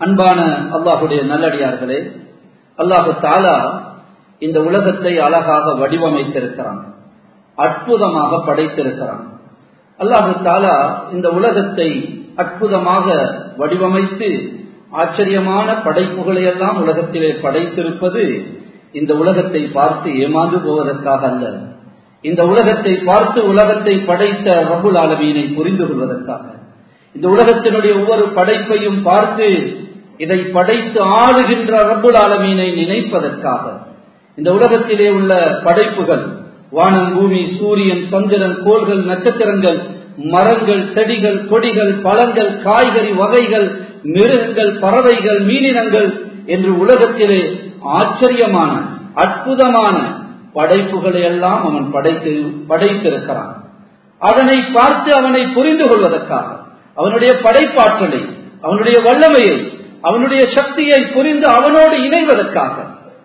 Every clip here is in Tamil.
அன்பான அல்லாஹுடைய நல்லடியார்களே அல்லாஹு தாலா இந்த உலகத்தை அழகாக வடிவமைத்திருக்கிறான் அற்புதமாக படைத்திருக்கிறான் அல்லாஹு தாலா இந்த உலகத்தை அற்புதமாக வடிவமைத்து ஆச்சரியமான படைப்புகளை எல்லாம் உலகத்திலே படைத்திருப்பது இந்த உலகத்தை பார்த்து ஏமாந்து போவதற்காக அல்ல இந்த உலகத்தை பார்த்து உலகத்தை படைத்த ரபுல் ஆலமீனை புரிந்து கொள்வதற்காக இந்த உலகத்தினுடைய ஒவ்வொரு படைப்பையும் பார்த்து இதை படைத்து ஆளுகின்ற ரபுல் ஆலமீனை நினைப்பதற்காக இந்த உலகத்திலே உள்ள படைப்புகள் வானம் பூமி சூரியன் சந்திரன் கோள்கள் நட்சத்திரங்கள் மரங்கள் செடிகள் கொடிகள் பழங்கள் காய்கறி வகைகள் மிருகங்கள் பறவைகள் மீனினங்கள் என்று உலகத்திலே ஆச்சரியமான அற்புதமான படைப்புகளை எல்லாம் அவன் படைத்து படைத்திருக்கிறான் அதனை பார்த்து அவனை புரிந்து கொள்வதற்காக அவனுடைய படைப்பாற்றலை அவனுடைய வல்லமையை அவனுடைய சக்தியை புரிந்து அவனோடு இணைவதற்காக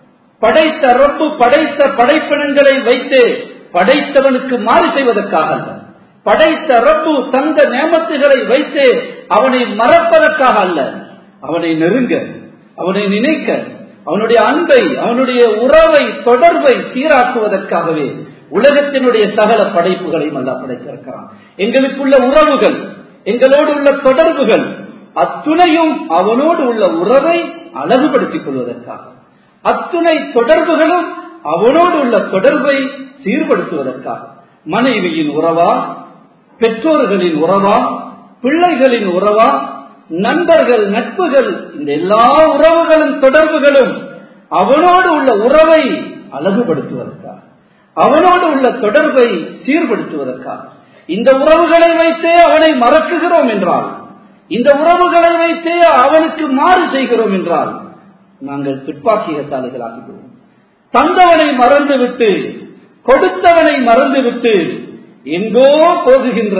படைத்த ரப்பு படைத்த படைப்பினங்களை வைத்து படைத்தவனுக்கு மாறு செய்வதற்காக அல்ல படைத்த ரப்பு தந்த நேமத்துகளை வைத்து அவனை மறப்பதற்காக அல்ல அவனை நெருங்க அவனை நினைக்க அவனுடைய அன்பை அவனுடைய உறவை தொடர்பை சீராக்குவதற்காகவே உலகத்தினுடைய சகல படைப்புகளையும் அல்ல படைத்திருக்கிறான் எங்களுக்குள்ள உறவுகள் எங்களோடு உள்ள தொடர்புகள் அத்துணையும் அவனோடு உள்ள உறவை அழகுபடுத்திக் கொள்வதற்காக அத்துணை தொடர்புகளும் அவனோடு உள்ள தொடர்பை சீர்படுத்துவதற்காக மனைவியின் உறவா பெற்றோர்களின் உறவா பிள்ளைகளின் உறவா நண்பர்கள் நட்புகள் இந்த எல்லா உறவுகளும் தொடர்புகளும் அவனோடு உள்ள உறவை அழகுபடுத்துவதற்காக அவனோடு உள்ள தொடர்பை சீர்படுத்துவதற்காக இந்த உறவுகளை வைத்தே அவனை மறக்குகிறோம் என்றால் இந்த உறவுகளை வைத்தே அவனுக்கு மாறு செய்கிறோம் என்றால் நாங்கள் துப்பாக்கியசாலிகளாகிவிடுவோம் தந்தவனை மறந்துவிட்டு கொடுத்தவனை மறந்துவிட்டு எங்கோ போகுகின்ற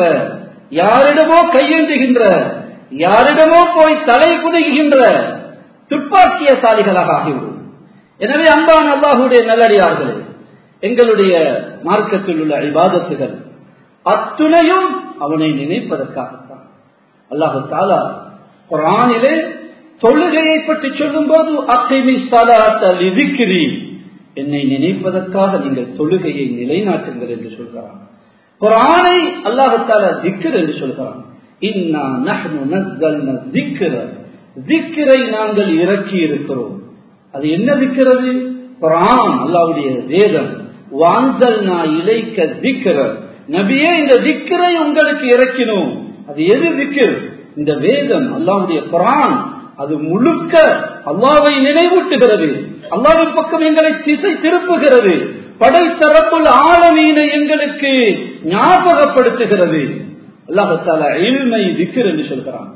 யாரிடமோ கையேந்துகின்ற யாரிடமோ போய் தலை குதுகின்ற துப்பாக்கியசாலிகளாக ஆகிவிடும் எனவே அன்பான அல்லாஹுடைய நல்லடியார்களே எங்களுடைய மார்க்கத்தில் உள்ள இபாதத்துகள் அத்துணையும் அவனை நினைப்பதற்காகத்தான் அல்லாஹு தாலா குரானிலே தொழுகையை பற்றி சொல்லும் போது அத்தைமி சலாத்திரி என்னை நினைப்பதற்காக நீங்கள் தொழுகையை நிலைநாட்டுங்கள் என்று சொல்கிறான் குரானை அல்லாஹால திக்கர் என்று சொல்கிறான் திக்கரை நாங்கள் இறக்கி இருக்கிறோம் அது என்ன திக்கிறது குரான் அல்லாவுடைய வேதம் வாஞ்சல் நான் இலைக்க திக்கிற நபியே இந்த திக்கரை உங்களுக்கு இறக்கினோம் அது எது திக்கர் இந்த வேதம் அல்லாவுடைய குரான் அது முழுக்க அல்லாவை நினைவூட்டுகிறது அல்லாவின் பக்கம் எங்களை திசை திருப்புகிறது படைத்தரப்புள் ஆழமீனை எங்களுக்கு ஞாபகப்படுத்துகிறது அல்லாஹால எளிமை திக்கர் என்று சொல்கிறான்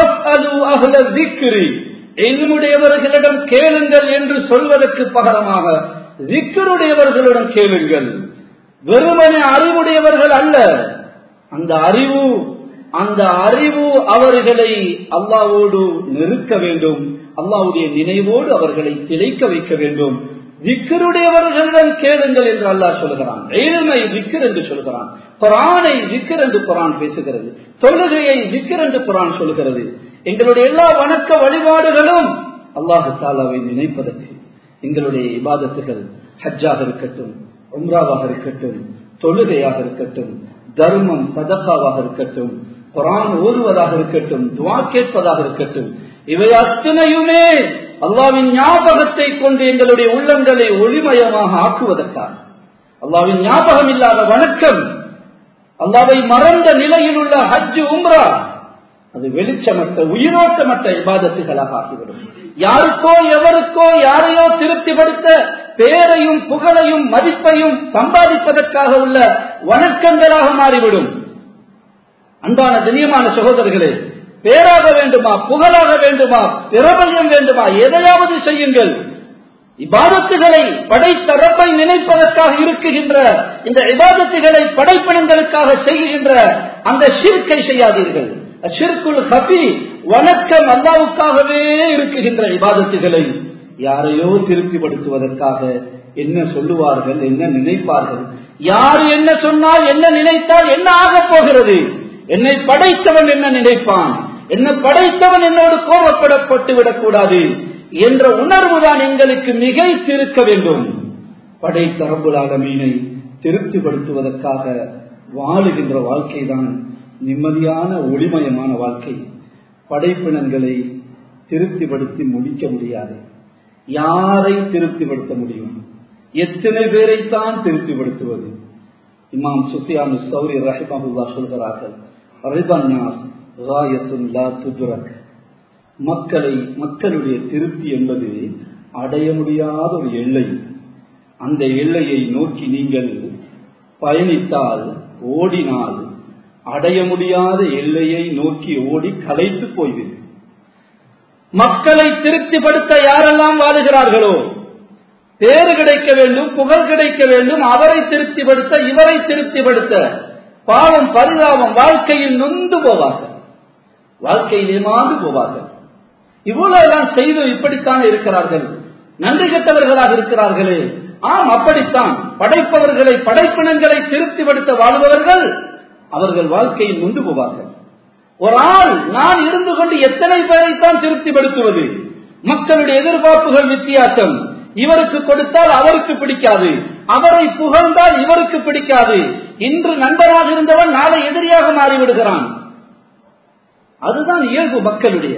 எல்முடையவர்களிடம் கேளுங்கள் என்று சொல்வதற்கு பகரமாக திக்கருடையவர்களிடம் கேளுங்கள் வெறுமனே அறிவுடையவர்கள் அல்ல அந்த அறிவு அந்த அறிவு அவர்களை அல்லாவோடு நெருக்க வேண்டும் அல்லாவுடைய நினைவோடு அவர்களை திளைக்க வைக்க வேண்டும் விக்கருடையவர்களிடம் கேளுங்கள் என்று அல்லாஹ் சொல்கிறான் ஏழ்மை விக்கர் என்று சொல்கிறான் குரானை விக்கர் என்று குரான் பேசுகிறது தொழுகையை விக்கர் என்று குரான் சொல்கிறது எங்களுடைய எல்லா வணக்க வழிபாடுகளும் அல்லாஹு தாலாவை நினைப்பதற்கு எங்களுடைய இபாதத்துகள் ஹஜ்ஜாக இருக்கட்டும் உம்ராவாக இருக்கட்டும் தொழுகையாக இருக்கட்டும் தர்மம் சதக்காவாக இருக்கட்டும் குரான் ஓதுவதாக இருக்கட்டும் துவா கேட்பதாக இருக்கட்டும் இவை அத்தனையுமே அல்லாவின் ஞாபகத்தை கொண்டு எங்களுடைய உள்ளங்களை ஒளிமயமாக ஆக்குவதற்காக அல்லாவின் ஞாபகம் இல்லாத வணக்கம் அல்லாவை மறந்த நிலையில் உள்ள ஹஜ்ஜு உம்ரா அது வெளிச்சமற்ற உயிரோட்டமற்ற இபாதத்துகளாக ஆகிவிடும் யாருக்கோ எவருக்கோ யாரையோ திருப்திப்படுத்த பேரையும் புகழையும் மதிப்பையும் சம்பாதிப்பதற்காக உள்ள வணக்கங்களாக மாறிவிடும் அன்பான தினியமான சகோதரர்களே பேராக வேண்டுமா புகழாக வேண்டுமா பிரபல்யம் வேண்டுமா எதையாவது செய்யுங்கள் இபாதத்துகளை படைத்தரப்பை நினைப்பதற்காக இருக்குகின்ற இந்த இபாதத்துகளை படைப்பினங்களுக்காக செய்கின்ற அந்த ஷிர்கை செய்யாதீர்கள் ஷிர்குல் ஹபி வணக்கம் அல்லாவுக்காகவே இருக்குகின்ற இபாதத்துகளை யாரையோ திருப்திப்படுத்துவதற்காக என்ன சொல்லுவார்கள் என்ன நினைப்பார்கள் யார் என்ன சொன்னால் என்ன நினைத்தால் என்ன ஆகப் போகிறது என்னை படைத்தவன் என்ன நினைப்பான் என்ன படைத்தவன் என்னோடு கோபப்படப்பட்டு விடக்கூடாது என்ற உணர்வுதான் எங்களுக்கு மிகைத்திருக்க வேண்டும் படைத்த ரப்புலாக மீனை திருப்திப்படுத்துவதற்காக வாழுகின்ற வாழ்க்கைதான் நிம்மதியான ஒளிமயமான வாழ்க்கை படைப்பினங்களை திருப்திப்படுத்தி முடிக்க முடியாது யாரை திருப்திப்படுத்த முடியும் எத்தனை பேரைத்தான் திருப்திப்படுத்துவது இமாம் சுஃபியானு சௌரி ரஹிமஹுல்லா சொல்கிறார்கள் ரிபன்னாஸ் ராயத்துன் லா துதுரக் மக்களை மக்களுடைய திருப்தி என்பது அடைய முடியாத ஒரு எல்லை அந்த எல்லையை நோக்கி நீங்கள் பயணித்தால் ஓடினால் அடைய முடியாத எல்லையை நோக்கி ஓடி கலைத்து போய்விடும் மக்களை திருப்திப்படுத்த யாரெல்லாம் வாழுகிறார்களோ பேரு கிடைக்க வேண்டும் புகழ் கிடைக்க வேண்டும் அவரை திருப்திப்படுத்த இவரை திருப்திப்படுத்த பாவம் பரிதாபம் வாழ்க்கையில் நொந்து போவார்கள் வாழ்க்கையில் ஏமாந்து போவார்கள் இவ்வளவுதான் செய்து இப்படித்தான் இருக்கிறார்கள் நன்றி கெட்டவர்களாக இருக்கிறார்களே ஆம் அப்படித்தான் படைப்பவர்களை படைப்பினங்களை திருப்திப்படுத்த வாழ்பவர்கள் அவர்கள் வாழ்க்கையில் நொந்து போவார்கள் ஒரு ஆள் நான் இருந்து கொண்டு எத்தனை பேரைத்தான் திருப்திப்படுத்துவது மக்களுடைய எதிர்பார்ப்புகள் வித்தியாசம் இவருக்கு கொடுத்தால் அவருக்கு பிடிக்காது அவரை புகழ்ந்தால் இவருக்கு பிடிக்காது இன்று நண்பராக இருந்தவன் நாளை எதிரியாக மாறிவிடுகிறான் அதுதான் இயல்பு மக்களுடைய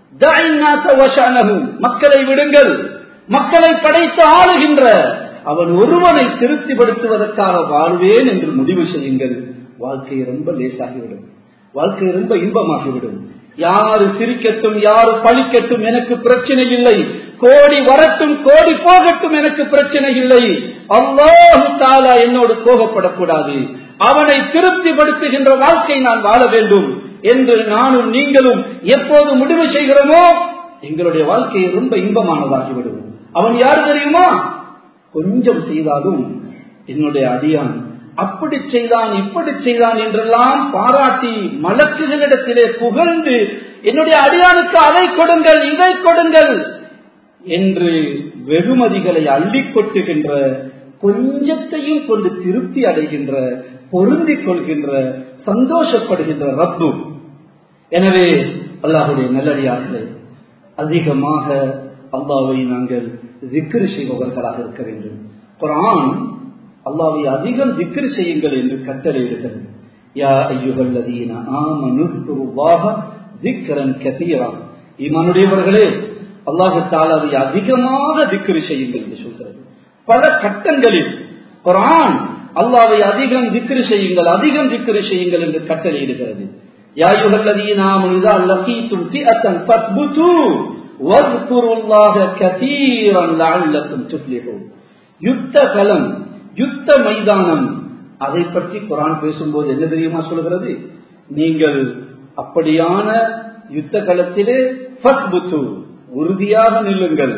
மக்களை விடுங்கள் மக்களை படைத்து ஆளுகின்ற அவன் ஒருவனை திருப்திப்படுத்துவதற்காக வாழ்வேன் என்று முடிவு செய்யுங்கள் வாழ்க்கை ரொம்ப லேசாகிவிடும் வாழ்க்கை ரொம்ப இன்பமாகிவிடும் யாரு சிரிக்கட்டும் யாரு பழிக்கட்டும் எனக்கு பிரச்சனை இல்லை கோடி வரட்டும் கோடி போகட்டும் எனக்கு பிரச்சனை இல்லை அல்லாஹு தாலா என்னோடு கோபப்படக்கூடாது அவனை திருப்திப்படுத்துகின்ற வாழ்க்கை நான் வாழ வேண்டும் என்று நானும் நீங்களும் எப்போது முடிவு செய்கிறோமோ எங்களுடைய வாழ்க்கை ரொம்ப இன்பமானதாகிவிடும் அவன் யார் தெரியுமா கொஞ்சம் செய்தாலும் என்னுடைய அடியான் அப்படி செய்தான் இப்படி செய்தான் என்றெல்லாம் பாராட்டி மலக்குகளிடத்திலே புகழ்ந்து என்னுடைய அடியானுக்கு அதை கொடுங்கள் இதை கொடுங்கள் என்று வெகுமதிகளை அள்ளி கொட்டுகின்ற கொஞ்சத்தையும் கொண்டு திருப்தி அடைகின்ற பொருந்திக் கொள்கின்ற சந்தோஷப்படுகின்ற ரப்பு எனவே அல்லாஹுடைய நல்லடியார்களே அதிகமாக அல்லாவை நாங்கள் திக்ரு செய்பவர்களாக இருக்க வேண்டும் குரான் அல்லாவை அதிகம் திக்ரு செய்யுங்கள் என்று கட்டளையிடுகிறது யா ஐயுகல்லதீன ஆமனுவாக திக்ரன் கதீரா ஈமானுடையவர்களே அல்லாஹு தாலாவை அதிகமாக திக்ரு செய்யுங்கள் என்று சொல்கிறது பல கட்டங்களில் குரான் அல்லாவை அதிகம் திக்ரு செய்யுங்கள் அதிகம் திக்ரு செய்யுங்கள் என்று கட்டளையிடுகிறது யா யுகல்லதீன ஆமனுதா லகீத்தும் ஃபிஅத்தன் ஃபத்புது واذكروا الله كثيرا لعلكم تفلحون யுத்த களம் யுத்த மைதானம் அதை பற்றி குரான் பேசும்போது என்ன தெரியுமா சொல்கிறது நீங்கள் அப்படியான யுத்த களத்திலே உறுதியாக நில்லுங்கள்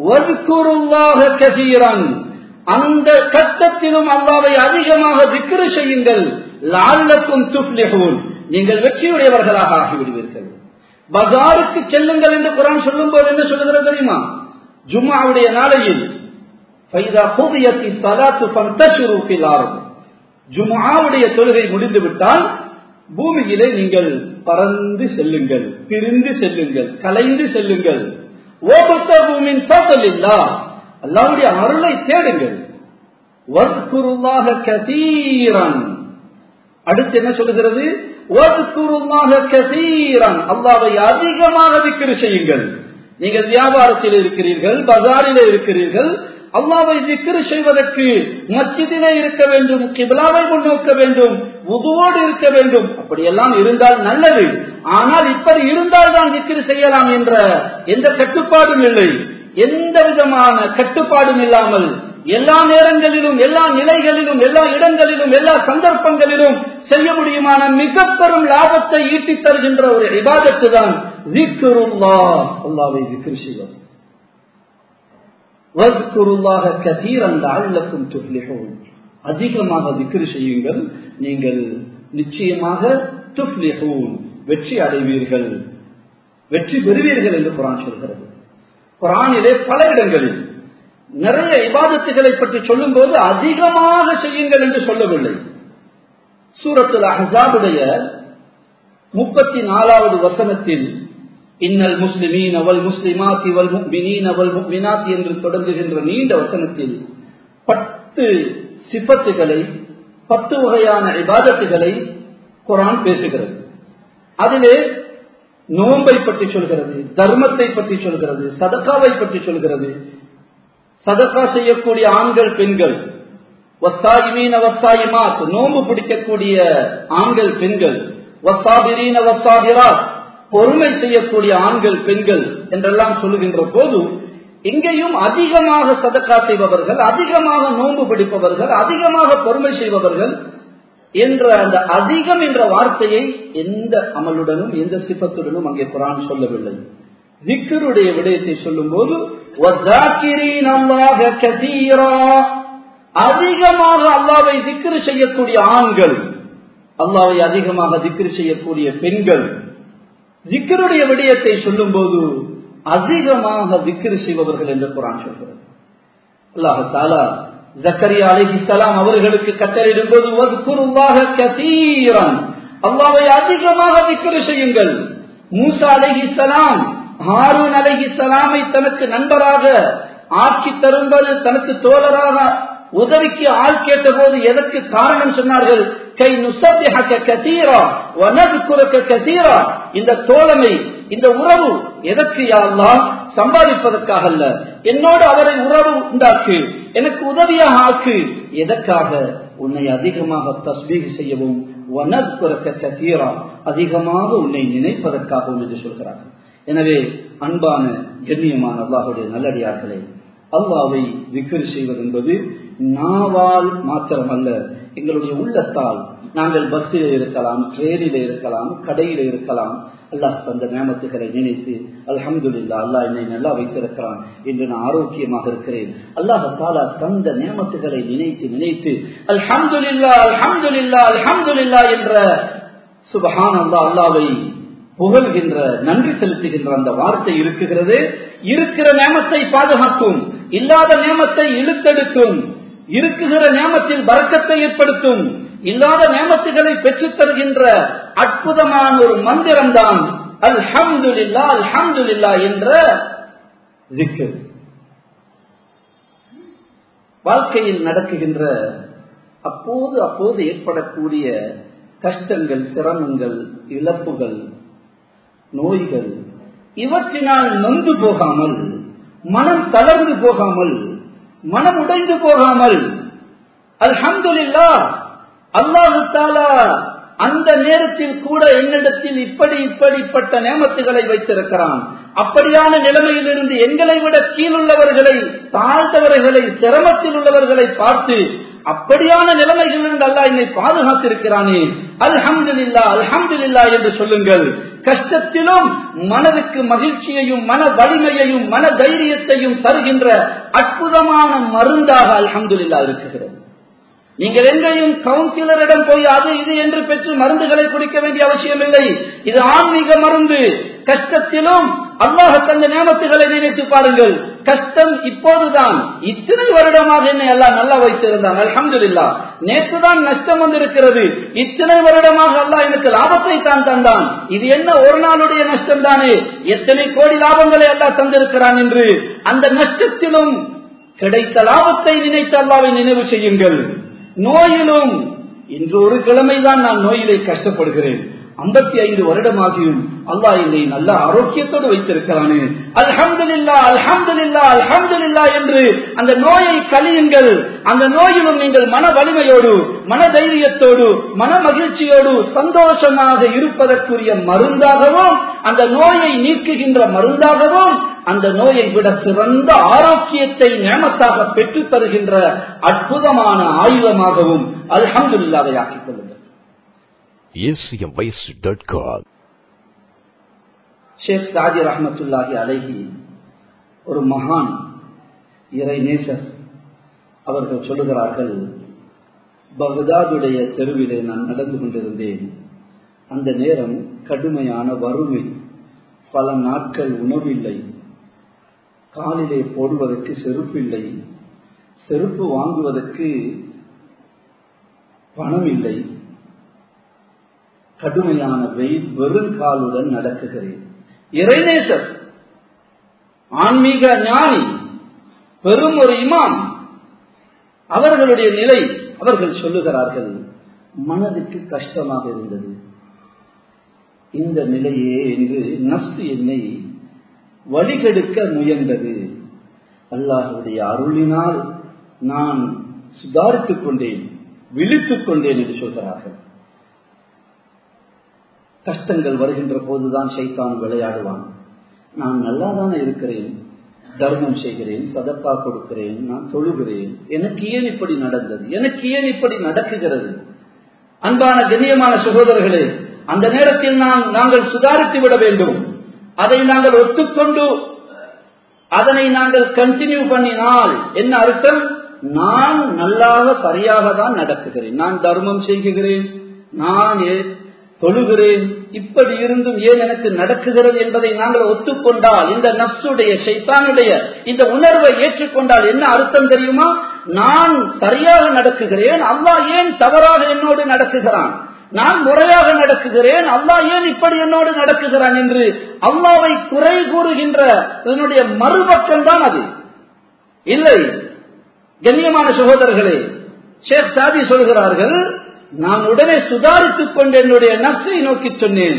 அந்த கட்டத்திலும் அல்லாவை அதிகமாக விக்கிர செய்யுங்கள் லால்லக்கும் துப்லிஹூன் நீங்கள் வெற்றியுடையவர்களாக ஆகிவிடுவீர்கள் பஜாருக்கு செல்லுங்கள் என்று குரான் சொல்லும் போது என்ன சொல்லுகிறது தெரியுமா ஜும்மாவுடைய நாளையில் ஜுமாவுடைய தொழுகை முடிந்துவிட்டால் பூமியிலே நீங்கள் பறந்து செல்லுங்கள் பிரிந்து செல்லுங்கள் கலைந்து செல்லுங்கள் ஓபத்த பூமியின் போக்கல் இல்லா அல்லாவுடைய அருளை தேடுங்கள் அடுத்து என்ன சொல்லுகிறது அல்லாவை அதிகமாக விக்கிரி செய்யுங்கள் நீங்கள் வியாபாரத்தில் இருக்கிறீர்கள் பஜாரிலே இருக்கிறீர்கள் அல்லாவை திக்ரு செய்வதற்கு மச்சிதிலே இருக்க வேண்டும் கிபிலாவை முன்னோக்க வேண்டும் உதுவோடு இருக்க வேண்டும் அப்படியெல்லாம் இருந்தால் நல்லது ஆனால் இப்படி இருந்தால் தான் திக்ரு செய்யலாம் என்ற எந்த கட்டுப்பாடும் இல்லை எந்த விதமான கட்டுப்பாடும் இல்லாமல் எல்லா நேரங்களிலும் எல்லா நிலைகளிலும் எல்லா இடங்களிலும் எல்லா சந்தர்ப்பங்களிலும் செய்ய முடியுமான மிக பெரும் லாபத்தை ஈட்டித் தருகின்ற ஒரு இபாதத்து தான் அல்லாவை விக்ரி செய்வது அதிகமாக விக்ரி செய்யுங்கள் நீங்கள் நிச்சயமாக வெற்றி அடைவீர்கள் வெற்றி பெறுவீர்கள் என்று குரான் சொல்கிறது குரானிலே பல இடங்களில் நிறைய இபாதத்துகளை பற்றி சொல்லும் போது அதிகமாக செய்யுங்கள் என்று சொல்லவில்லை சூரத்தில் அஹாபுடைய முப்பத்தி நாலாவது வசனத்தில் இன்னல் முஸ்லிமீன் அவல் முஸ்லிமாத் இவல் முக்மினீன் அவல் முக்மினாத் என்று தொடங்குகின்ற நீண்ட வசனத்தில் பத்து சிபத்துகளை பத்து வகையான இபாதத்துகளை குரான் பேசுகிறது அதிலே நோன்பை பற்றி சொல்கிறது தர்மத்தை பற்றி சொல்கிறது சதக்காவை பற்றி சொல்கிறது சதக்கா செய்யக்கூடிய ஆண்கள் பெண்கள் வசாயிமீன வசாயிமாத் நோன்பு பிடிக்கக்கூடிய ஆண்கள் பெண்கள் வசாபிரீன வசாபிராத் பொறுமை செய்யக்கூடிய ஆண்கள் பெண்கள் என்றெல்லாம் சொல்லுகின்ற போது எங்கேயும் அதிகமாக சதக்கா செய்பவர்கள் அதிகமாக நோன்பு பிடிப்பவர்கள் அதிகமாக பொறுமை செய்பவர்கள் என்ற அந்த அதிகம் என்ற வார்த்தையை எந்த அமலுடனும் எந்த சிப்பத்துடனும் அங்கே குரான் சொல்லவில்லை திக்கருடைய விடயத்தை சொல்லும் போது அதிகமாக அல்லாவை திக்ரு செய்யக்கூடிய ஆண்கள் அல்லாவை அதிகமாக திக்ரு செய்யக்கூடிய பெண்கள் திக்கருடைய விடயத்தை சொல்லும் போது அதிகமாக திக்ரு செய்பவர்கள் என்று குரான் சொல்கிறது அல்லாஹ் தாலா ஜக்கரியா அலிஹிசலாம் அவர்களுக்கு கட்டளையிடும் போது கதீரன் அல்லாவை அதிகமாக திக்ரு செய்யுங்கள் மூசா அலிஹிசலாம் ஹாரூன் அலிஹிசலாமை தனக்கு நண்பராக ஆக்கி தரும்போது தனக்கு தோழராக உதவிக்கு ஆள் கேட்ட போது எதற்கு காரணம் சொன்னார்கள் கை நுசபிஹக கதீரா வனதுக்குரக்க கதீரா இந்த தோழமை இந்த உறவு எதற்கு யாரெல்லாம் சம்பாதிப்பதற்காக அல்ல என்னோடு அவரை உறவு உண்டாக்கு எனக்கு உதவியாக ஆக்கு எதற்காக உன்னை அதிகமாக தஸ்பீக செய்யவும் வனதுக்குரக்க கதீரா அதிகமாக உன்னை நினைப்பதற்காகவும் என்று சொல்கிறார்கள் எனவே அன்பான கண்ணியமான அல்லாஹுடைய நல்லடியார்களே அல்லாவை விக்கிரி செய்வது என்பது நாவால் மாத்திரமல்ல எங்களுடைய உள்ளத்தால் நாங்கள் பஸ்ஸில் இருக்கலாம் ட்ரெயினில் இருக்கலாம் கடையில் இருக்கலாம் அல்லாஹ் தந்த நியமத்துகளை நினைத்து அல்ஹம்துல்லா அல்லாஹ் என்னை நல்லா வைத்திருக்கிறான் என்று நான் ஆரோக்கியமாக இருக்கிறேன் அல்லாஹ் தாலா தந்த நியமத்துகளை நினைத்து நினைத்து அல்ஹம்துல்லா அல்ஹம்துல்லா அல்ஹம்துல்லா என்ற சுபஹான் அல்லா அல்லாவை புகழ்கின்ற நன்றி செலுத்துகின்ற அந்த வார்த்தை இருக்குகிறது இருக்கிற நியமத்தை பாதுகாக்கும் இல்லாத நியமத்தை இழுத்தெடுக்கும் இருக்குகிற நியமத்தில் வரக்கத்தை ஏற்படுத்தும் இல்லாத நியமத்துகளை பெற்றுத் தருகின்ற அற்புதமான ஒரு மந்திரம் தான் அல்ஹம்துல்லா அல்ஹம்துல்லா என்ற திக்கர் வாழ்க்கையில் நடக்குகின்ற அப்போது அப்போது ஏற்படக்கூடிய கஷ்டங்கள் சிரமங்கள் இழப்புகள் நோய்கள் இவற்றினால் நொந்து போகாமல் மனம் தளர்ந்து போகாமல் மனம் உடைந்து போகாமல் அல்ஹம்துல்லா அல்லாஹு தாலா அந்த நேரத்தில் கூட என்னிடத்தில் இப்படி இப்படிப்பட்ட நேமத்துகளை வைத்திருக்கிறான் அப்படியான நிலைமையிலிருந்து எங்களை விட கீழுள்ளவர்களை தாழ்ந்தவர்களை சிரமத்தில் உள்ளவர்களை பார்த்து அப்படியான நிலைமைகளிலிருந்து அல்லா என்னை பாதுகாத்திருக்கிறானே அல்ஹம்துல்லா அல்ஹம்துல்லா என்று சொல்லுங்கள் கஷ்டத்திலும் மனதுக்கு மகிழ்ச்சியையும் மன வலிமையையும் மன தைரியத்தையும் தருகின்ற அற்புதமான மருந்தாக அல்ஹம்துல்லா இருக்குகிறது நீங்கள் எங்கேயும் கவுன்சிலரிடம் போய் அது இது என்று பெற்று மருந்துகளை குடிக்க வேண்டிய அவசியம் இல்லை இது ஆன்மீக மருந்து கஷ்டத்திலும் அல்லாஹ் தந்த நியமத்துகளை நினைத்து பாருங்கள் கஷ்டம் இப்போதுதான் இத்தனை வருடமாக என்னை எல்லாம் நல்லா வைத்திருந்தான் அலமதுல்லா நேற்றுதான் நஷ்டம் வந்திருக்கிறது இத்தனை வருடமாக அல்லாஹ் எனக்கு லாபத்தை தான் தந்தான் இது என்ன ஒரு நாளுடைய நஷ்டம் தானே எத்தனை கோடி லாபங்களை எல்லாம் தந்திருக்கிறான் என்று அந்த நஷ்டத்திலும் கிடைத்த லாபத்தை நினைத்து அல்லாவை நினைவு செய்யுங்கள் நோயிலும் இன்று ஒரு கிழமைதான் நான் நோயிலே கஷ்டப்படுகிறேன் ஐம்பத்தி ஐந்து வருடமாகியும் அல்லாஹ் என்னை நல்ல ஆரோக்கியத்தோடு வைத்திருக்கிறானே அல்ஹம்துல்லா அல்ஹம்துல்லா அல்ஹம்துல்லா என்று அந்த நோயை கழியுங்கள் அந்த நோயிலும் நீங்கள் மன வலிமையோடு மன தைரியத்தோடு மன மகிழ்ச்சியோடு சந்தோஷமாக இருப்பதற்குரிய மருந்தாகவும் அந்த நோயை நீக்குகின்ற மருந்தாகவும் அந்த நோயை விட சிறந்த ஆரோக்கியத்தை நேமத்தாக பெற்றுத் தருகின்ற அற்புதமான ஆயுதமாகவும் அல்ஹம்துல்லாவை ஆக்கிக் கொள்ளுங்கள் acmvoice.com ஷேக் சாஜி ரஹமத்துல்லாஹி அலைஹி ஒரு மகான் இறை நேசர் அவர்கள் சொல்லுகிறார்கள் பகதாதுடைய தெருவிலே நான் நடந்து கொண்டிருந்தேன் அந்த நேரம் கடுமையான வறுமை பல நாட்கள் உணவில்லை காலிலே போடுவதற்கு செருப்பில்லை செருப்பு வாங்குவதற்கு பணம் இல்லை கடுமையான வெயில் வெறுங்காலுடன் நடக்குகிறேன் இறைநேசர் ஆன்மீக ஞானி பெரும் ஒரு இமாம் அவர்களுடைய நிலை அவர்கள் சொல்லுகிறார்கள் மனதுக்கு கஷ்டமாக இருந்தது இந்த நிலையே என்று நஸ்து என்னை வழிகெடுக்க முயன்றது அல்லாஹுடைய அருளினால் நான் சுதாரித்துக் கொண்டேன் விழித்துக் கொண்டேன் என்று சொல்கிறார்கள் கஷ்டங்கள் வருகின்ற போதுதான் சைத்தான் விளையாடுவான் நான் நல்லாதானே இருக்கிறேன் தர்மம் செய்கிறேன் சதப்பா கொடுக்கிறேன் நான் தொழுகிறேன் எனக்கு ஏன் இப்படி நடந்தது எனக்கு ஏன் இப்படி நடக்குகிறது அன்பான கண்ணியமான சகோதரர்களே அந்த நேரத்தில் நாம் நாங்கள் சுதாரித்து விட வேண்டும் அதை நாங்கள் ஒத்துக்கொண்டு அதனை நாங்கள் கண்டினியூ பண்ணினால் என்ன அர்த்தம் நான் நல்லாக சரியாக தான் நடக்குகிறேன் நான் தர்மம் செய்கிறேன் நான் தொழுகிறேன் இப்படி இருந்தும் ஏன் எனக்கு நடக்குகிறது என்பதை நாங்கள் ஒத்துக்கொண்டால் இந்த நப்சுடைய சைத்தானுடைய இந்த உணர்வை ஏற்றுக்கொண்டால் என்ன அர்த்தம் தெரியுமா நான் சரியாக நடக்குகிறேன் அல்லா ஏன் தவறாக என்னோடு நடக்குகிறான் நான் முறையாக நடக்குகிறேன் அல்லா ஏன் இப்படி என்னோடு நடக்குகிறான் என்று அல்லாவை குறை கூறுகின்ற இதனுடைய மறுபக்கம் தான் அது இல்லை கண்ணியமான சகோதரர்களே ஷேக் சாதி சொல்கிறார்கள் நான் உடனே சுதாரித்துக் கொண்டு என்னுடைய நப்சை நோக்கி சொன்னேன்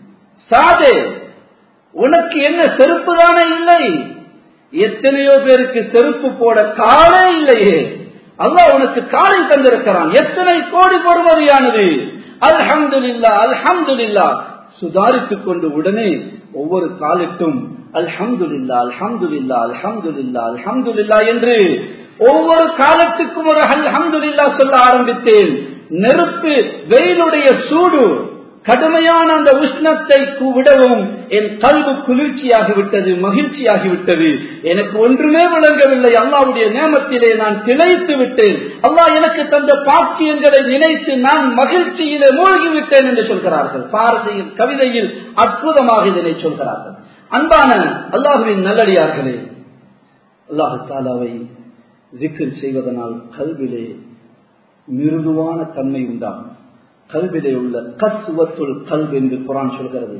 சாதே உனக்கு என்ன செருப்பு தானே இல்லை எத்தனையோ பேருக்கு செருப்பு போட காலே இல்லையே அல்லா உனக்கு காலை தந்திருக்கிறான் எத்தனை கோடி பொறுமதியானது அல்ஹம்துலில்லா அல்ஹம்துலில்லா சுதாரித்துக் கொண்டு உடனே ஒவ்வொரு காலுக்கும் அல்ஹம்துலில்லா அல்ஹம்துலில்லா அல்ஹம்துலில்லா அல்ஹம்துலில்லா என்று ஒவ்வொரு காலத்துக்கும் ஒரு அல்ஹம்துலில்லா சொல்ல ஆரம்பித்தேன் நெருப்பு வெயிலுடைய சூடு கடுமையான அந்த உஷ்ணத்தை விடவும் என் கல்வு குளிர்ச்சியாகிவிட்டது மகிழ்ச்சியாகிவிட்டது எனக்கு ஒன்றுமே விளங்கவில்லை அல்லாவுடைய நேமத்திலே நான் திளைத்து விட்டேன் அல்லாஹ் எனக்கு தந்த பாக்கியங்களை நினைத்து நான் மகிழ்ச்சியிலே மூழ்கிவிட்டேன் என்று சொல்கிறார்கள் பாரதியில் கவிதையில் அற்புதமாக இதனை சொல்கிறார்கள் அன்பான அல்லாஹுவின் நல்லடியார்களே அல்லாஹு தாலாவை விக்கிர் செய்வதனால் கல்விலே மிருதுவான தன்மை உண்டாகும் கல்விலே உள்ள கசுவத்துள் கல்வி என்று குரான் சொல்கிறது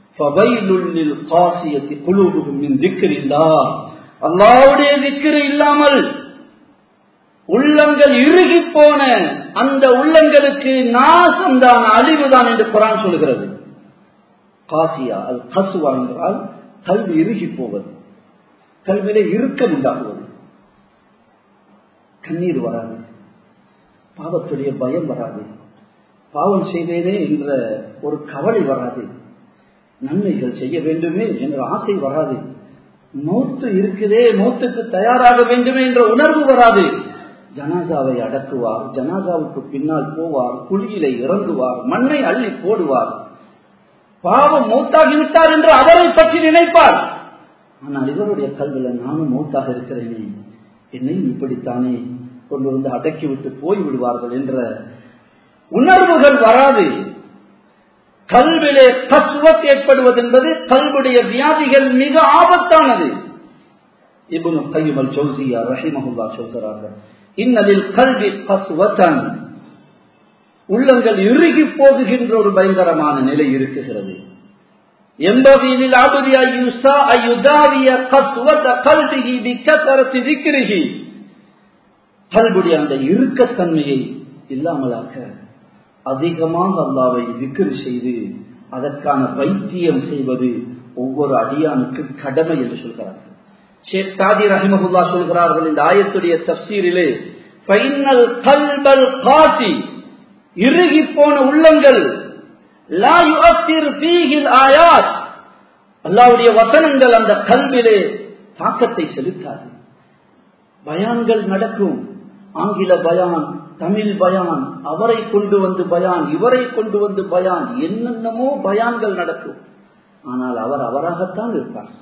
அல்லாவுடைய திக்கிரு இல்லாமல் உள்ளங்கள் இறுகி போன அந்த உள்ளங்களுக்கு நாசம்தான் அழிவுதான் என்று குரான் சொல்கிறது காசியா அது கசுவா என்றால் கல்வி இறுகி போவது கல்வியிலே இறுக்கம் உண்டாகுவது கண்ணீர் வராது பாவத்துடைய பயம் வராது பாவம் செய்தேனே என்ற ஒரு கவலை வராது நன்மைகள் செய்ய வேண்டுமே என்ற ஆசை வராது மௌத்து இருக்குதே மௌத்துக்கு தயாராக வேண்டுமே என்ற உணர்வு வராது ஜனாசாவை அடக்குவார் ஜனாசாவுக்கு பின்னால் போவார் குழியில இறங்குவார் மண்ணை அள்ளி போடுவார் பாவம் மௌத்தாகிவிட்டார் என்று அவரை பற்றி நினைப்பார் ஆனால் இவருடைய கல்வில நானும் மௌத்தாக இருக்கிறேனே என்னையும் இப்படித்தானே கொண்டு வந்து அடக்கிவிட்டு போய் விடுவார்கள் என்ற உணர்வுகள் வராது கல்விலே கஸ்வத் ஏற்படுவது என்பது கல்வுடைய வியாதிகள் மிக ஆபத்தானது இபுனு கையுமல் ஜோசியா ரஹிமஹுல்லா சொல்கிறார்கள் இன்னதில் கல்வி கஸ்வத்தன் உள்ளங்கள் இறுகி போகுகின்ற ஒரு பயங்கரமான நிலை இருக்குகிறது எம்பவியில் ஆபுதிய யுசா அயுதாவிய கஸ்வத கல்விகி விக்கத்தரத்து விக்கிரிகி கல்வுடைய அந்த இறுக்கத்தன்மையை இல்லாமலாக்க அதிகமாக அல்லாவை விக்கிரி செய்து அதற்கான வைத்தியம் செய்வது ஒவ்வொரு அடியானுக்கு கடமை என்று சொல்கிறார்கள் ஷேக் சாதி ரஹிமகுல்லா சொல்கிறார்கள் இந்த ஆயத்துடைய தப்சீரிலே ஃபைனல் கல்பல் காசி இறுகி போன உள்ளங்கள் லா யுஅத்திர் ஃபீஹில் ஆயாத் அல்லாவுடைய வசனங்கள் அந்த கல்விலே தாக்கத்தை செலுத்தாது பயான்கள் நடக்கும் ஆங்கில பயான் தமிழ் பயான் அவரை கொண்டு வந்து பயான் இவரை கொண்டு வந்து பயான் என்னென்னமோ பயான்கள் நடக்கும் ஆனால் அவர் அவராகத்தான் இருப்பார்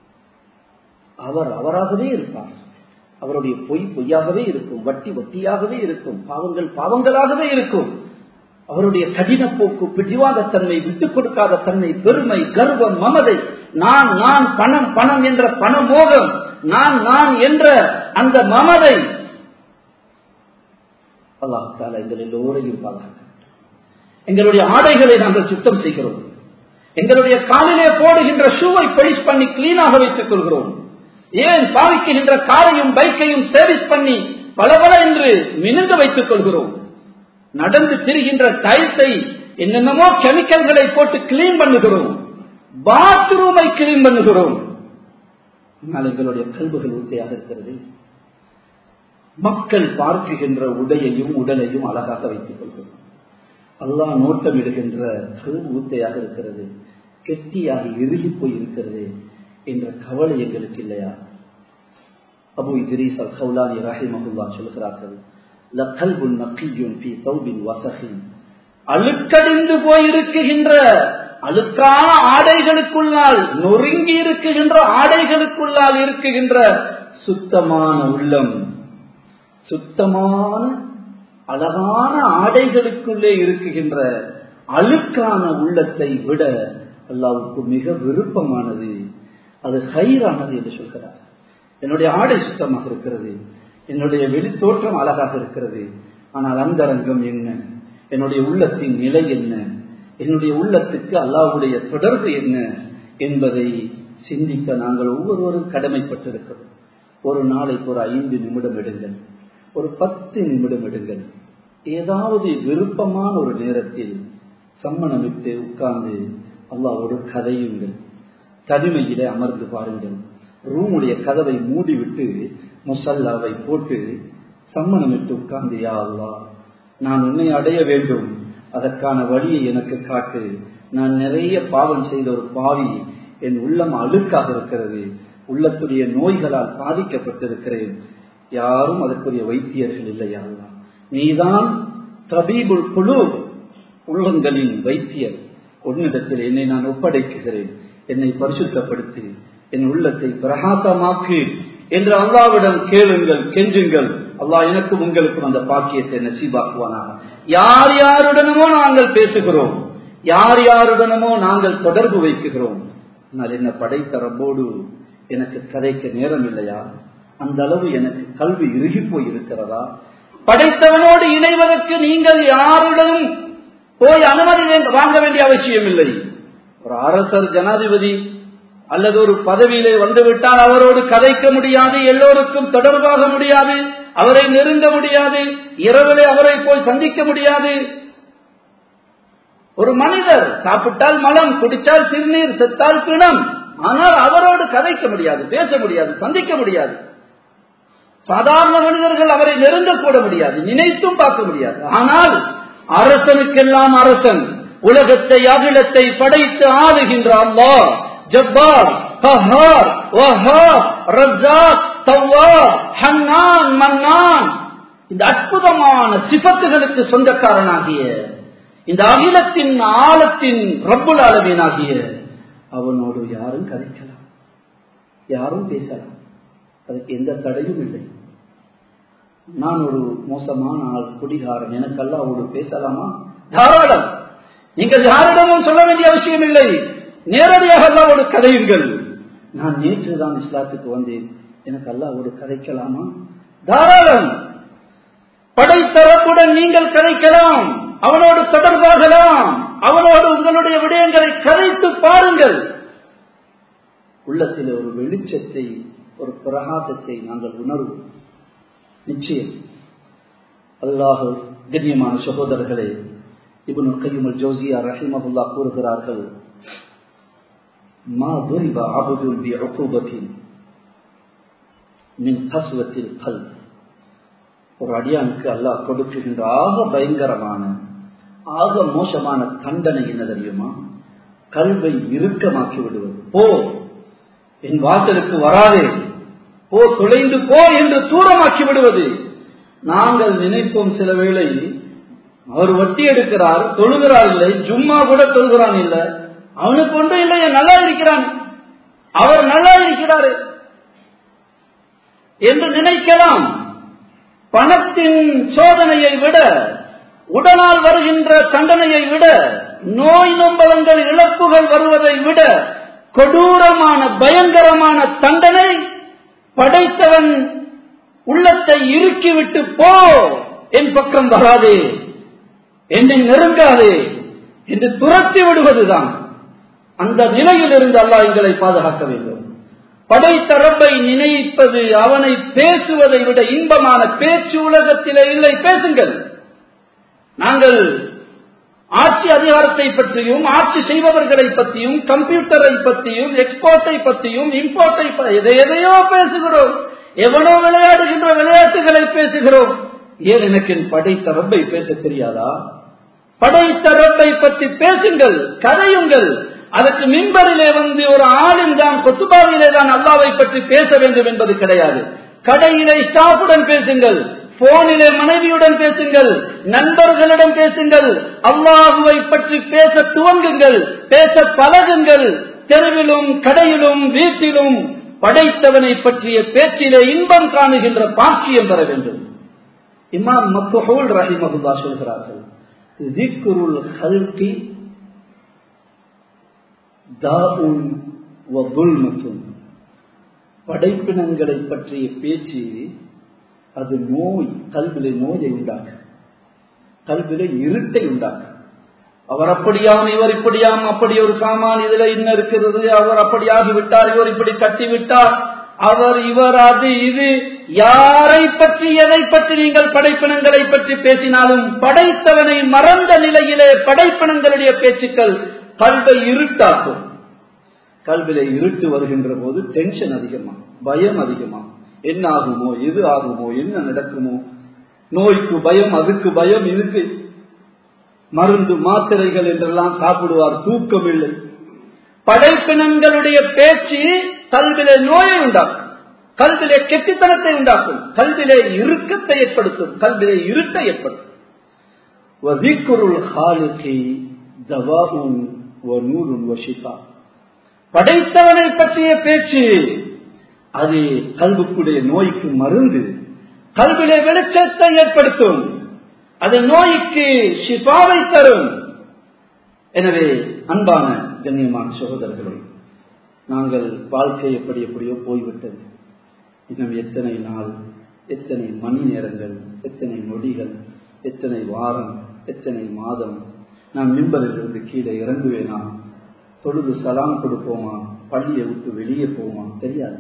அவர் அவராகவே இருப்பார் அவருடைய பொய் பொய்யாகவே இருக்கும் வட்டி வட்டியாகவே இருக்கும் பாவங்கள் பாவங்களாகவே இருக்கும் அவருடைய கடின போக்கு பிடிவாத தன்மை விட்டுக் கொடுக்காத தன்மை பெருமை கர்வம் மமதை நான் நான் பணம் பணம் என்ற பணமோகம் நான் நான் என்ற அந்த மமதை அல்லாஹால எங்கள் எல்லோரையும் பாதுகாக்க எங்களுடைய ஆடைகளை நாங்கள் சுத்தம் செய்கிறோம் எங்களுடைய காலிலே போடுகின்ற ஷூவை பொலிஷ் பண்ணி கிளீனாக வைத்துக் கொள்கிறோம் ஏன் பாவிக்குகின்ற காரையும் பைக்கையும் சர்வீஸ் பண்ணி பலபல என்று மினுந்து வைத்துக் கொள்கிறோம் நடந்து திரிகின்ற டைல்ஸை என்னென்னமோ கெமிக்கல்களை போட்டு கிளீன் பண்ணுகிறோம் பாத்ரூமை கிளீன் பண்ணுகிறோம் ஆனால் எங்களுடைய கல்விகள் ஊத்தையாக இருக்கிறது மக்கள் பார்க்குகின்ற உடையையும் உடலையும் அழகாக வைத்துக் கொள்கிறோம் அல்லாஹ் நோட்டம் இடுகின்ற கல்வி ஊத்தையாக இருக்கிறது கெட்டியாக இறுகி போய் இருக்கிறது என்ற கவலை எங்களுக்கு இல்லையா அபு இத்ரீஸ் அல் கௌலானி ரஹிமஹுல்லா சொல்கிறார்கள் லக்கல்புன் நக்கியும் ஃபி தௌபின் வசகின் அழுக்கடிந்து போயிருக்குகின்ற அழுக்கான ஆடைகளுக்குள்ளால் நொறுங்கி இருக்குகின்ற ஆடைகளுக்குள்ளால் இருக்குகின்ற சுத்தமான உள்ளம் சுத்தமான அழகான ஆடைகளுக்குள்ளே இருக்குகின்ற அழுக்கான உள்ளத்தை விட அல்லாவுக்கு மிக விருப்பமானது அது ஹைரானது என்று சொல்கிறார் என்னுடைய ஆடை சுத்தமாக இருக்கிறது என்னுடைய வெளித்தோற்றம் அழகாக இருக்கிறது ஆனால் அந்தரங்கம் என்ன என்னுடைய உள்ளத்தின் நிலை என்ன என்னுடைய உள்ளத்துக்கு அல்லாவுடைய தொடர்பு என்ன என்பதை சிந்திக்க நாங்கள் ஒவ்வொருவரும் கடமைப்பட்டிருக்கிறோம் ஒரு நாளைக்கு ஒரு ஐந்து நிமிடம் எடுங்கள் ஒரு பத்து நிமிடம் எடுங்கள் ஏதாவது விருப்பமான ஒரு நேரத்தில் சம்மணமிட்டு உட்கார்ந்து அல்லாவோடு கதையுங்கள் தனிமையிலே அமர்ந்து பாருங்கள் ரூமுடைய கதவை மூடிவிட்டு முசல்லாவை போட்டு சம்மணமிட்டு உட்கார்ந்து யா அல்லா நான் உன்னை அடைய வேண்டும் அதற்கான வழியை எனக்கு காட்டு நான் நிறைய பாவம் செய்த ஒரு பாவி என் உள்ளம் அழுக்காக இருக்கிறது உள்ளத்துடைய நோய்களால் பாதிக்கப்பட்டிருக்கிறேன் யாரும் அதற்குரிய வைத்தியர்கள் இல்லையா நீதான் தபீபுல் குழு உள்ளங்களின் வைத்தியர் உன்னிடத்தில் என்னை நான் ஒப்படைக்குகிறேன் என்னை பரிசுத்தப்படுத்தி என் உள்ளத்தை பிரகாசமாக்கு என்று அல்லாவிடம் கேளுங்கள் கெஞ்சுங்கள் அல்லாஹ் எனக்கும் உங்களுக்கும் அந்த பாக்கியத்தை நசீபாக்குவானாக யார் யாருடனுமோ நாங்கள் பேசுகிறோம் யார் யாருடனுமோ நாங்கள் தொடர்பு வைக்குகிறோம் ஆனால் என்ன படைத்த ரப்போடு எனக்கு கதைக்க நேரம் இல்லையா அந்த அளவு எனக்கு கல்வி இறுகி போய் இருக்கிறதா படைத்தவனோடு இணைவதற்கு நீங்கள் யாருடனும் போய் அனுமதி வாங்க வேண்டிய அவசியம் இல்லை ஒரு அரசர் ஜனாதிபதி அல்லது ஒரு பதவியிலே வந்துவிட்டால் அவரோடு கதைக்க முடியாது எல்லோருக்கும் தொடர்பாக முடியாது அவரை நெருங்க முடியாது இரவிலே அவரை போய் சந்திக்க முடியாது ஒரு மனிதர் சாப்பிட்டால் மலம் குடித்தால் சிறுநீர் செத்தால் பிணம் ஆனால் அவரோடு கதைக்க முடியாது பேச முடியாது சந்திக்க முடியாது சாதாரண மனிதர்கள் அவரை நெருங்க கூட முடியாது நினைத்தும் பார்க்க முடியாது ஆனால் அரசனுக்கெல்லாம் அரசன் உலகத்தை அகிலத்தை படைத்து ஆளுகின்ற அல்லா ஜப்பார் கஹார் வஹார் ரஸாக் தவ்வார் ஹன்னான் மன்னான் இந்த அற்புதமான சிபத்துகளுக்கு சொந்தக்காரனாகிய இந்த அகிலத்தின் ஆழத்தின் ரப்புல் அளவினாகிய அவனோடு யாரும் கதைக்கலாம் யாரும் பேசலாம் அதுக்கு எந்த தடையும் இல்லை நான் ஒரு மோசமான ஆள் குடிகாரன் எனக்கெல்லாம் அவரோடு பேசலாமா தாராளம் நீங்கள் யாரிடமும் சொல்ல வேண்டிய அவசியம் இல்லை நேரடியாக அல்லாவோடு கதையுங்கள் நான் நேற்று தான் இஸ்லாத்துக்கு வந்தேன் எனக்கு அல்லாவோடு கதைக்கலாமா தாராளம் படைத்தரப்புடன் நீங்கள் கதைக்கலாம் அவனோடு தொடர்பாகலாம் அவனோடு உங்களுடைய விடயங்களை கதைத்து பாருங்கள் உள்ளத்தில் ஒரு வெளிச்சத்தை ஒரு பிரகாசத்தை நாங்கள் உணர்வோம் நிச்சயம் அல்லாஹ் கண்ணியமான சகோதரர்களே இபுன் கையுமல் ஜோசியா ரஹிமகுல்லா கூறுகிறார்கள் ما ضرب عبد بعقوبة من قسوة القلب ஒரு அடியானுக்கு அல்லாஹ் கொடுக்கின்ற ஆக பயங்கரமான ஆக மோசமான தண்டனை என்ன தெரியுமா கல்வை இறுக்கமாக்கி விடுவது போ என் வாசலுக்கு வராதே போ தொலைந்து போ என்று தூரமாக்கி விடுவது நாங்கள் நினைப்போம் சில வேளை அவர் வட்டி எடுக்கிறார் தொழுகிறார் இல்லை ஜும்மா கூட தொழுகிறான் இல்லை அவனுக்கு ஒன்றும் இல்லையே நல்லா இருக்கிறான் அவர் நல்லா இருக்கிறாரு என்று நினைக்கலாம் பணத்தின் சோதனையை விட உடனால் வருகின்ற தண்டனையை விட நோய் நொம்பலங்கள் இழப்புகள் வருவதை விட கொடூரமான பயங்கரமான தண்டனை படைத்தவன் உள்ளத்தை இறுக்கிவிட்டு போ என் பக்கம் வராதே என்னை நெருங்காதே என்று துரத்தி விடுவதுதான் அந்த நிலையிலிருந்து அல்லாஹ் எங்களை பாதுகாக்க வேண்டும் படைத்தரப்பை நினைப்பது அவனை பேசுவதை விட இன்பமான பேச்சு உலகத்திலே இல்லை பேசுங்கள் நாங்கள் ஆட்சி அதிகாரத்தை பற்றியும் ஆட்சி செய்பவர்களை பற்றியும் கம்ப்யூட்டரை பற்றியும் எக்ஸ்போர்ட்டை பற்றியும் இம்போர்ட்டை எதை எதையோ பேசுகிறோம் எவனோ விளையாடுகின்ற விளையாட்டுகளை பேசுகிறோம் ஏன் எனக்கு என் படைத்த ரப்பை பேச தெரியாதா படைத்த ரப்பை பற்றி பேசுங்கள் கதையுங்கள் அதற்கு மின்பரிலே வந்து ஒரு ஆளும் தான் கொத்துபாவிலே தான் அல்லாவை பற்றி பேச வேண்டும் என்பது கிடையாது கடையிலே ஸ்டாஃபுடன் பேசுங்கள் போனிலே மனைவியுடன் பேசுங்கள் நண்பர்களிடம் பேசுங்கள் அல்லாஹுவை பற்றி பேச துவங்குங்கள் பேச பழகுங்கள் தெருவிலும் கடையிலும் வீட்டிலும் படைத்தவனை பற்றிய பேச்சிலே இன்பம் காணுகின்ற பாக்கியம் பெற வேண்டும் இமாம் மக்குஹூல் ரஹிமகுல்லா சொல்கிறார்கள் திக்குருள் ஹல்கி தாஉன் வபுல்மத்துன் படைப்பினங்களை பற்றிய பேச்சு அது நோய் கல்விலை நோயை உண்டாக்க கல்விலை இருட்டை உண்டாக்க அவர் அப்படியாம் இவர் இப்படியாம் அப்படி ஒரு சாமான் இதுல இன்ன இருக்கிறது அவர் அப்படி ஆகிவிட்டார் இவர் இப்படி கட்டி விட்டார் அவர் இவர் அது இது யாரை பற்றி எதை பற்றி நீங்கள் படைப்பினங்களை பற்றி பேசினாலும் படைத்தவனை மறந்த நிலையிலே படைப்பினங்களுடைய பேச்சுக்கள் கல்வை இருட்டாக்கும் கல்வில இருட்டு வருகின்ற போது டென்ஷன் அதிகமா பயம் அதிகமா என்ன ஆகுமோ எது ஆகுமோ என்ன நடக்குமோ நோய்க்கு பயம் அதுக்கு பயம் இதுக்கு மருந்து மாத்திரைகள் என்றெல்லாம் சாப்பிடுவார் தூக்கம் இல்லை படைப்பினங்களுடைய பேச்சு கல்விலே நோயை உண்டாக்கும் கல்விலே கெட்டித்தனத்தை உண்டாக்கும் கல்விலே இறுக்கத்தை ஏற்படுத்தும் கல்விலே இருட்டை ஏற்படுத்தும் படைத்தவனை பற்றிய பேச்சு அது கல்வுக்குடைய நோய்க்கு மருந்து கல்விலே வெளிச்சத்தை ஏற்படுத்தும் அது நோய்க்கு ஷிஃபாவை தரும் எனவே அன்பான கண்ணியமான சகோதரர்களே நாங்கள் வாழ்க்கை எப்படி எப்படியோ போய்விட்டது இன்னும் எத்தனை நாள் எத்தனை மணி நேரங்கள் எத்தனை நொடிகள் எத்தனை வாரம் எத்தனை மாதம் நான் மிம்பரிலிருந்து கீழே இறங்குவேனா தொழுது சலாம் கொடுப்போமா பள்ளியை விட்டு வெளியே போவோமா தெரியாது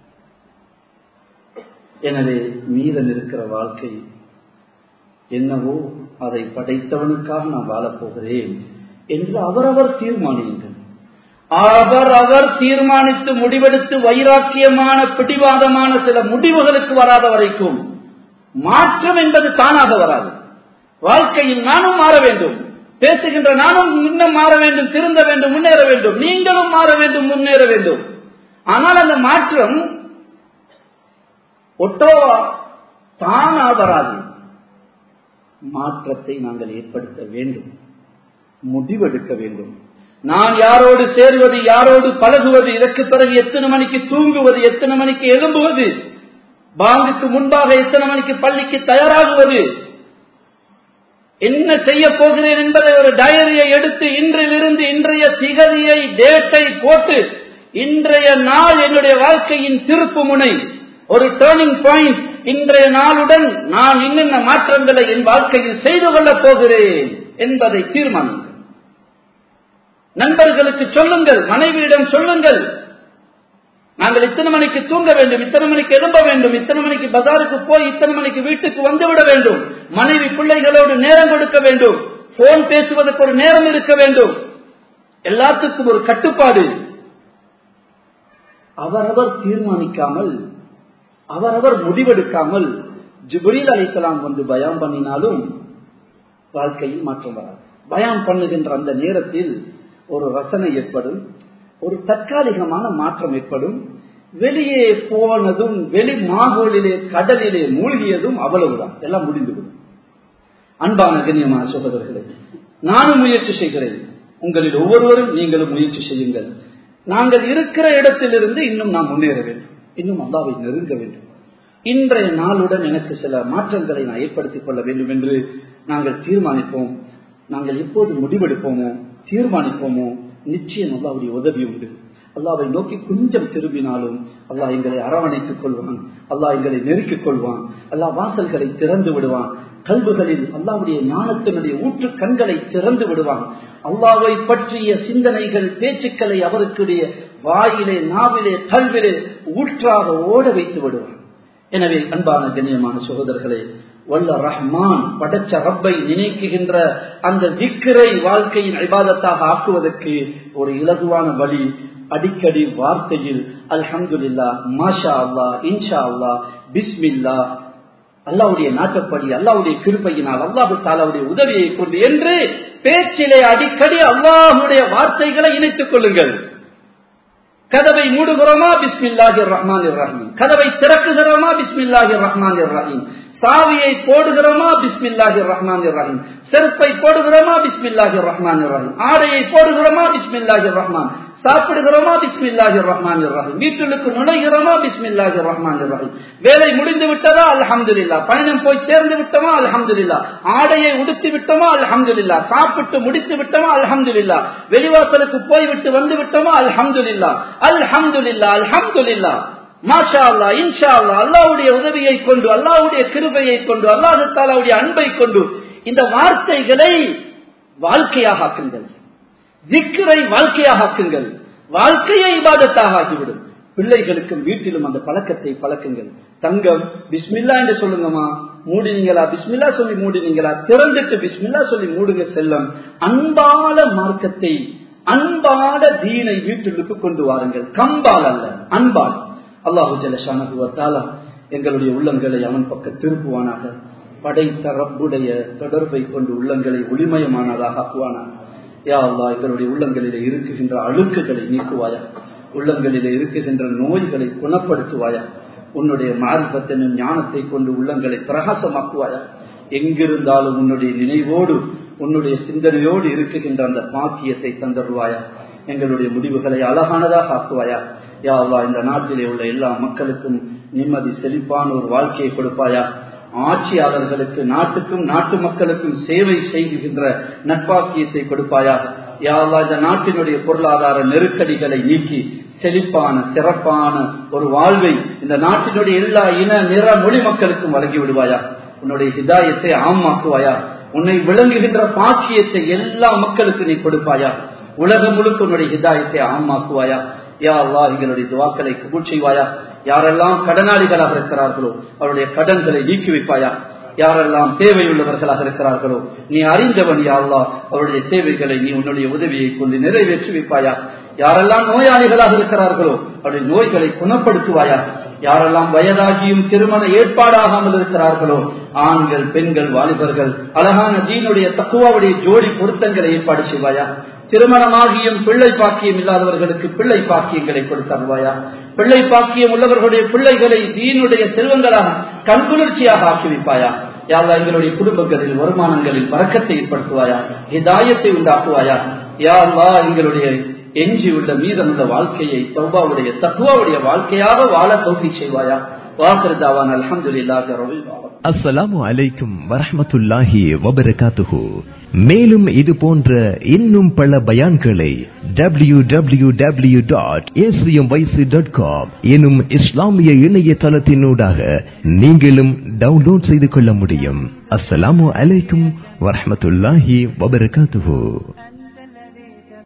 எனவே மீதம் இருக்கிற வாழ்க்கை என்னவோ அதை படைத்தவனுக்காக நான் வாழப்போகிறேன் என்று அவரவர் தீர்மானியுங்கள் அவர் அவர் தீர்மானித்து முடிவெடுத்து வைராக்கியமான பிடிவாதமான சில முடிவுகளுக்கு வராத வரைக்கும் மாற்றம் என்பது தானாக வராது வாழ்க்கையில் நானும் மாற வேண்டும் பேசுகின்ற நானும் இன்னும் மாற வேண்டும் திருந்த வேண்டும் முன்னேற வேண்டும் நீங்களும் மாற வேண்டும் முன்னேற வேண்டும் ஆனால் அந்த மாற்றம் ஒட்டோவா தானா வராது மாற்றத்தை நாங்கள் ஏற்படுத்த வேண்டும் முடிவெடுக்க வேண்டும் நான் யாரோடு சேருவது யாரோடு பழகுவது இதற்கு பிறகு எத்தனை மணிக்கு தூங்குவது எத்தனை மணிக்கு எழும்புவது பாங்குக்கு முன்பாக எத்தனை மணிக்கு பள்ளிக்கு தயாராகுவது என்ன செய்ய போகிறேன் என்பதை ஒரு டயரியை எடுத்து இன்றிலிருந்து இன்றைய திகதியை டேட்டை போட்டு இன்றைய நாள் என்னுடைய வாழ்க்கையின் திருப்பு முனை ஒரு டேர்னிங் பாயிண்ட் இன்றைய நாளுடன் நான் என்னென்ன மாற்றங்களை என் வாழ்க்கையில் செய்து கொள்ளப் போகிறேன் என்பதை தீர்மானிங்கள் நண்பர்களுக்கு சொல்லுங்கள் மனைவியிடம் சொல்லுங்கள் நாங்கள் இத்தனை மணிக்கு தூங்க வேண்டும் இத்தனை மணிக்கு எழும்ப வேண்டும் இத்தனை மணிக்கு பஜாருக்கு போய் இத்தனை மணிக்கு வீட்டுக்கு வந்துவிட வேண்டும் மனைவி பிள்ளைகளோடு நேரம் கொடுக்க வேண்டும் போன் பேசுவதற்கு ஒரு நேரம் இருக்க வேண்டும் எல்லாத்துக்கும் ஒரு கட்டுப்பாடு அவரவர் தீர்மானிக்காமல் அவரவர் முடிவெடுக்காமல் ஜிப்ரீல் அலிசலாம் வந்து பயம் பண்ணினாலும் வாழ்க்கையில் மாற்றம் வராது பயம் பண்ணுகின்ற அந்த நேரத்தில் ஒரு ரசனை ஏற்படும் ஒரு தற்காலிகமான மாற்றம் ஏற்படும் வெளியே போனதும் வெளி மாகோலிலே கடலிலே மூழ்கியதும் அவ்வளவுதான் எல்லாம் முடிந்துவிடும் அன்பான கண்ணியமான சகோதரர்களே நானும் முயற்சி செய்கிறேன் உங்களில் ஒவ்வொருவரும் நீங்களும் முயற்சி செய்யுங்கள் நாங்கள் இருக்கிற இடத்திலிருந்து இன்னும் நாம் முன்னேற வேண்டும் இன்னும் அல்லாவை நெருங்க வேண்டும் இன்றைய நாளுடன் எனக்கு சில மாற்றங்களை நான் ஏற்படுத்திக் கொள்ள வேண்டும் என்று நாங்கள் தீர்மானிப்போம் நாங்கள் எப்போது முடிவெடுப்போமோ தீர்மானிப்போமோ நிச்சயம் அல்லாவுடைய உதவி உண்டு அல்லாவை நோக்கி கொஞ்சம் திரும்பினாலும் அல்லாஹ் எங்களை அரவணைத்துக் கொள்வான் அல்லாஹ் எங்களை நெருக்கிக் கொள்வான் அல்லாஹ் வாசல்களை திறந்து விடுவான் கல்வுகளில் அல்லாவுடைய ஞானத்தினுடைய ஊற்று கண்களை திறந்து விடுவான் அல்லாவை பற்றிய சிந்தனைகள் பேச்சுக்களை அவருக்குடைய வாயிலே நாவிலே கல்விலே ஊற்றாக ஓட வைத்து விடுவான் எனவே அன்பான கண்ணியமான சகோதரர்களே வல்ல ரஹ்மான் படைச்ச ரப்பை நினைக்குகின்ற அந்த திக்கரை வாழ்க்கையின் ஐபாதத்தாக ஆக்குவதற்கு ஒரு இலகுவான வழி அடிக்கடி வார்த்தையில் அல்ஹம்துலில்லா மாஷா அல்லா இன்ஷா அல்லா பிஸ்மில்லா அல்லாவுடைய நாட்டப்படி அல்லாவுடைய கிருப்பையினால் அல்லாஹு தாலாவுடைய உதவியை கொண்டு என்று பேச்சிலே அடிக்கடி அல்லாஹுடைய வார்த்தைகளை இணைத்துக் கொள்ளுங்கள் கதவை மூடுகிறோமா பிஸ்மில்லாஹி ரஹ்மான் ரஹீம் கதவை திறக்குகிறோமா பிஸ்மில்லாஹி ரஹ்மான் ரஹீம் சாவியை போடுகிறோமா பிஸ்மில்லாஹி ரஹ்மான் ரஹீம் செருப்பை போடுகிறோமா பிஸ்மில்லாஹி ரஹ்மான் ரஹீம் ஆடையை போடுகிறோமா பிஸ்மில்லாஹி ரஹ்மான் சாப்பிடுகிறோமா பிஸ்மில்லாஹி ரஹ்மான் ரஹீம் வீட்டுக்கு நுழைகிறோமா பிஸ்மில்லாஹி ரஹ்மான் ரஹீம் வேலை முடிந்து விட்டதா அல்ஹம்துலில்லா பயணம் போய் சேர்ந்து விட்டோமா அல்ஹம்துலில்லா ஆடையை உடுத்தி விட்டோமா அல்ஹம்துலில்லா சாப்பிட்டு முடித்து விட்டோமா அல்ஹம்துலில்லா வெளிவாசலுக்கு போய்விட்டு வந்து விட்டோமா அல்ஹம்துலில்லா அல்ஹம்துலில்லா அல்ஹம்துலில்லா மாஷா அல்லா இன்ஷா அல்லா அல்லாவுடைய உதவியை கொண்டு அல்லாவுடைய கிருபையை கொண்டு அல்லாஹு தாலாவுடைய அன்பை கொண்டு இந்த வார்த்தைகளை வாழ்க்கையாக ஆக்குங்கள் திக்கரை வாழ்க்கையாக ஆக்குங்கள் வாழ்க்கையை இபாதத்தாக ஆகிவிடும் பிள்ளைகளுக்கும் வீட்டிலும் அந்த பழக்கத்தை பழக்குங்கள் தங்கம் பிஸ்மில்லா என்று சொல்லுங்கம்மா மூடினீங்களா பிஸ்மில்லா சொல்லி மூடினீங்களா திறந்துட்டு பிஸ்மில்லா சொல்லி மூடுங்க செல்லம் அன்பால மார்க்கத்தை அன்பாட தீனை வீட்டுக்கு கொண்டு வாருங்கள் கம்பால் அல்ல அன்பால் அல்லாஹு ஜலஷானகுவத்தாலா எங்களுடைய உள்ளங்களை அவன் பக்கம் திருப்புவானாக படைத்த ரப்புடைய தொடர்பை கொண்டு உள்ளங்களை ஒளிமயமானதாக ஆக்குவானாக யா அல்லா எங்களுடைய உள்ளங்களிலே இருக்குகின்ற அழுக்குகளை நீக்குவாயா உள்ளங்களிலே இருக்குகின்ற நோய்களை குணப்படுத்துவாயா உன்னுடைய மார்பத்தினும் ஞானத்தை கொண்டு உள்ளங்களை பிரகாசமாக்குவாயா எங்கிருந்தாலும் உன்னுடைய நினைவோடு உன்னுடைய சிந்தனையோடு இருக்குகின்ற அந்த பாக்கியத்தை தந்தருவாயா எங்களுடைய முடிவுகளை அழகானதாக ஆக்குவாயா யா அல்லா இந்த நாட்டிலே உள்ள எல்லா மக்களுக்கும் நிம்மதி செழிப்பான ஒரு வாழ்க்கையை கொடுப்பாயா ஆட்சியாளர்களுக்கு நாட்டுக்கும் நாட்டு மக்களுக்கும் சேவை செய்கின்ற நட்பாக்கியத்தை கொடுப்பாயாக யாவா இந்த நாட்டினுடைய பொருளாதார நெருக்கடிகளை நீக்கி செழிப்பான சிறப்பான ஒரு வாழ்வை இந்த நாட்டினுடைய எல்லா இன நிற மொழி மக்களுக்கும் வழங்கி விடுவாயா உன்னுடைய ஹிதாயத்தை ஆமாக்குவாயா உன்னை விளங்குகின்ற பாக்கியத்தை எல்லா மக்களுக்கும் நீ கொடுப்பாயா உலகம் முழுக்க உன்னுடைய ஹிதாயத்தை ஆமாக்குவாயா யா அல்லா எங்களுடைய துவாக்களை கபூல் செய்வாயா யாரெல்லாம் கடனாளிகளாக இருக்கிறார்களோ அவருடைய கடன்களை நீக்கி வைப்பாயா யாரெல்லாம் தேவையுள்ளவர்களாக இருக்கிறார்களோ நீ அறிந்தவன் யாழ்லா அவருடைய தேவைகளை நீ உன்னுடைய உதவியை கொண்டு நிறைவேற்றி வைப்பாயா யாரெல்லாம் நோயாளிகளாக இருக்கிறார்களோ அவருடைய நோய்களை குணப்படுத்துவாயா யாரெல்லாம் வயதாகியும் திருமண ஏற்பாடாகாமல் இருக்கிறார்களோ ஆண்கள் பெண்கள் வாலிபர்கள் அழகான தீனுடைய தக்குவாவுடைய ஜோடி பொருத்தங்களை ஏற்பாடு செய்வாயா திருமணமாகியும் பிள்ளை பாக்கியம் இல்லாதவர்களுக்கு பிள்ளை பாக்கியங்களை கொடுத்தருவாயா பிள்ளை பாக்கியம் உள்ளவர்களுடைய பிள்ளைகளை தீனுடைய செல்வங்களாக கண்குளிர்ச்சியாக ஆக்கி வைப்பாயா யாரா எங்களுடைய குடும்பங்களில் வருமானங்களில் பறக்கத்தை ஏற்படுத்துவாயா இதாயத்தை உண்டாக்குவாயா யாரா எங்களுடைய எஞ்சியுள்ள மீதமுள்ள வாழ்க்கையை தௌபாவுடைய தத்துவாவுடைய வாழ்க்கையாக வாழ தோல்வி செய்வாயா வாக்குறதாவான் அலமதுல்லாஹ் ரவில் அஸ்ஸலாமு அலைக்கும் வரஹ்மத்துல்லாஹி வபரகாத்துஹு மேலும் இது போன்ற இன்னும் பல பயான்களை W W W dot dot com எனும் இஸ்லாமிய இணையதளத்தினூடாக நீங்களும் டவுன்லோட் செய்து கொள்ள முடியும் அஸ்ஸலாமு அலைக்கும் வரஹ்மத்துல்லாஹி வபரகாத்துஹு